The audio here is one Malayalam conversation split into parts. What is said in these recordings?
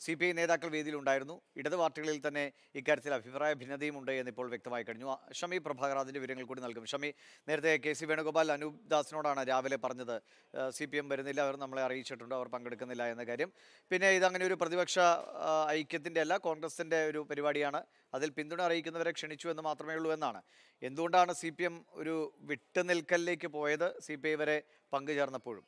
സി പി ഐ നേതാക്കൾ വേദിയിലുണ്ടായിരുന്നു ഇടത് പാർട്ടികളിൽ തന്നെ ഇക്കാര്യത്തിൽ അഭിപ്രായ ഭിന്നതയും ഉണ്ട് എന്നിപ്പോൾ വ്യക്തമായി കഴിഞ്ഞു ആ, ഷമി പ്രഭാകർ അതിൻ്റെ വിവരങ്ങൾ കൂടി നൽകും ഷമി നേരത്തെ കെ സി വേണുഗോപാൽ അനൂപ് ദാസിനോടാണ് രാവിലെ പറഞ്ഞത് സി പി എം വരുന്നില്ല അവർ നമ്മളെ അറിയിച്ചിട്ടുണ്ട് അവർ പങ്കെടുക്കുന്നില്ല എന്ന കാര്യം പിന്നെ ഇതങ്ങനെ ഒരു പ്രതിപക്ഷ ആ, ഐക്യത്തിൻ്റെ അല്ല കോൺഗ്രസിൻ്റെ ഒരു പരിപാടിയാണ് അതിൽ പിന്തുണ അറിയിക്കുന്നവരെ ക്ഷണിച്ചു എന്ന് മാത്രമേ ഉള്ളൂ എന്നാണ് എന്തുകൊണ്ടാണ് സി പി എം ഒരു വിട്ടുനിൽക്കലിലേക്ക് പോയത് സി പി ഐ വരെ പങ്കുചേർന്നപ്പോഴും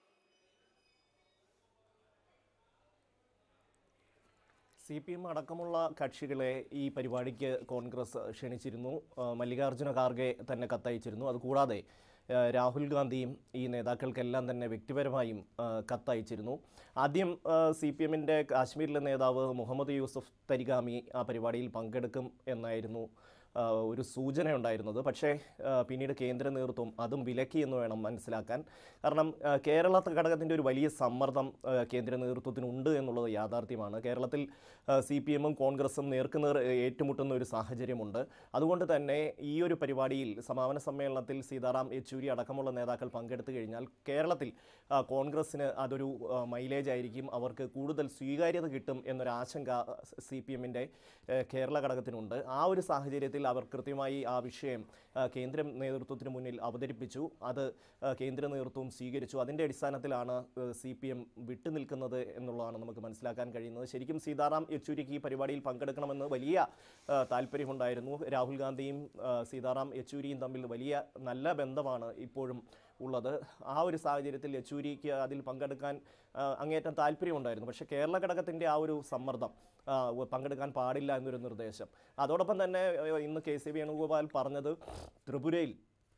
സി പി എം അടക്കമുള്ള കക്ഷികളെ ഈ പരിപാടിക്ക് കോൺഗ്രസ് ക്ഷണിച്ചിരുന്നു ആ, മല്ലികാർജ്ജുന ഖാർഗെ തന്നെ കത്തയച്ചിരുന്നു അതുകൂടാതെ ആ, രാഹുൽ ഗാന്ധിയും ഈ നേതാക്കൾക്കെല്ലാം തന്നെ വ്യക്തിപരമായും ആ, കത്തയച്ചിരുന്നു ആദ്യം സി പി എമ്മിൻ്റെ കാശ്മീരിലെ നേതാവ് മുഹമ്മദ് യൂസഫ് തരിഗാമി ആ പരിപാടിയിൽ പങ്കെടുക്കും എന്നായിരുന്നു ആ, ഒരു സൂചന ഉണ്ടായിരുന്നത് പക്ഷേ ആ, പിന്നീട് കേന്ദ്ര നേതൃത്വം അതും വിലക്കി എന്ന് വേണം മനസ്സിലാക്കാൻ കാരണം ആ, കേരള ഘടകത്തിൻ്റെ ഒരു വലിയ സമ്മർദ്ദം ആ, കേന്ദ്ര നേതൃത്വത്തിനുണ്ട് എന്നുള്ളത് യാഥാർത്ഥ്യമാണ് കേരളത്തിൽ സി പി എമ്മും കോൺഗ്രസും നേർക്കുനേർ ഏറ്റുമുട്ടുന്ന ഒരു സാഹചര്യമുണ്ട് അതുകൊണ്ട് തന്നെ ഈ ഒരു പരിപാടിയിൽ സമാപന സമ്മേളനത്തിൽ സീതാറാം യെച്ചൂരി അടക്കമുള്ള നേതാക്കൾ പങ്കെടുത്തു കഴിഞ്ഞാൽ കേരളത്തിൽ ആ, കോൺഗ്രസ്സിന് അതൊരു ആ, മൈലേജ് ആയിരിക്കും അവർക്ക് കൂടുതൽ സ്വീകാര്യത കിട്ടും എന്നൊരു ആശങ്ക സി പി എമ്മിൻ്റെ കേരള ഘടകത്തിനുണ്ട് ആ ഒരു സാഹചര്യത്തിൽ അവർ കൃത്യമായി ആ വിഷയം ആ, കേന്ദ്ര നേതൃത്വത്തിന് മുന്നിൽ അവതരിപ്പിച്ചു അത് ആ, കേന്ദ്ര നേതൃത്വം സ്വീകരിച്ചു അതിൻ്റെ അടിസ്ഥാനത്തിലാണ് സി പി എം വിട്ടുനിൽക്കുന്നത് എന്നുള്ളതാണ് നമുക്ക് മനസ്സിലാക്കാൻ കഴിയുന്നത് ശരിക്കും സീതാറാം യെച്ചൂരിക്ക് ഈ പരിപാടിയിൽ പങ്കെടുക്കണമെന്ന് വലിയ ആ, താല്പര്യമുണ്ടായിരുന്നു രാഹുൽ ഗാന്ധിയും ആ, സീതാറാം യെച്ചൂരിയും തമ്മിൽ വലിയ നല്ല ബന്ധമാണ് ഇപ്പോഴും ഉള്ളത് ആ ഒരു സാഹചര്യത്തിൽ യെച്ചൂരിക്ക് അതിൽ പങ്കെടുക്കാൻ ആ, അങ്ങേയറ്റം താല്പര്യമുണ്ടായിരുന്നു പക്ഷേ കേരള ഘടകത്തിൻ്റെ ആ ഒരു സമ്മർദ്ദം ആ, ഉ- പങ്കെടുക്കാൻ പാടില്ല എന്നൊരു നിർദ്ദേശം അതോടൊപ്പം തന്നെ ഏഹ്, ഇന്ന് കെ സി വേണുഗോപാൽ പറഞ്ഞത് ത്രിപുരയിൽ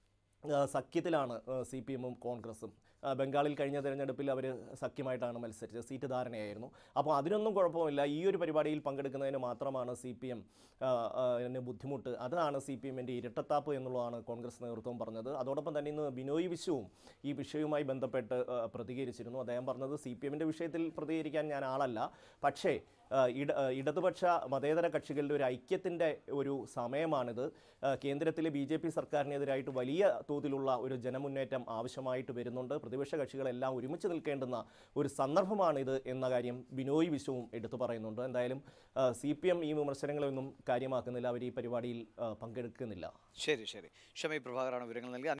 ആ, സഖ്യത്തിലാണ് സി പി എമ്മും കോൺഗ്രസും ആ, ബംഗാളിൽ കഴിഞ്ഞ തെരഞ്ഞെടുപ്പിൽ അവർ സഖ്യമായിട്ടാണ് മത്സരിച്ചത് സീറ്റ് ധാരണയായിരുന്നു അപ്പോൾ അതിനൊന്നും കുഴപ്പമില്ല ഈ ഒരു പരിപാടിയിൽ പങ്കെടുക്കുന്നതിന് മാത്രമാണ് സി പി എം ബുദ്ധിമുട്ട് അതാണ് സി പി എമ്മിൻ്റെ ഇരട്ടത്താപ്പ് എന്നുള്ളതാണ് കോൺഗ്രസ് നേതൃത്വം പറഞ്ഞത് അതോടൊപ്പം തന്നെ ഇന്ന് ബിനോയ് വിശ്വവും ഈ വിഷയവുമായി ബന്ധപ്പെട്ട് ആ, പ്രതികരിച്ചിരുന്നു അദ്ദേഹം പറഞ്ഞത് സി പി എമ്മിൻ്റെ വിഷയത്തിൽ പ്രതികരിക്കാൻ ഞാൻ ആളല്ല പക്ഷേ ആ, ഇട ആ, ഇടതുപക്ഷ മതേതര കക്ഷികളുടെ ഒരു ഐക്യത്തിൻ്റെ ഒരു സമയമാണിത് ആ, കേന്ദ്രത്തിലെ ബി ജെ പി സർക്കാരിനെതിരായിട്ട് വലിയ തോതിലുള്ള ഒരു ജനമുന്നേറ്റം ആവശ്യമായിട്ട് വരുന്നുണ്ട് പ്രതിപക്ഷ കക്ഷികളെല്ലാം ഒരുമിച്ച് നിൽക്കേണ്ടുന്ന ഒരു സന്ദർഭമാണിത് എന്ന കാര്യം ബിനോയ് വിശ്വവും എടുത്തു പറയുന്നുണ്ട് എന്തായാലും സി പി എം ഈ വിമർശനങ്ങളൊന്നും കാര്യമാക്കുന്നില്ല അവർ ഈ പരിപാടിയിൽ ആ, പങ്കെടുക്കുന്നില്ല ശരി ശരി ഷമി പ്രഭാകറാണ് വിവരങ്ങൾ നൽകി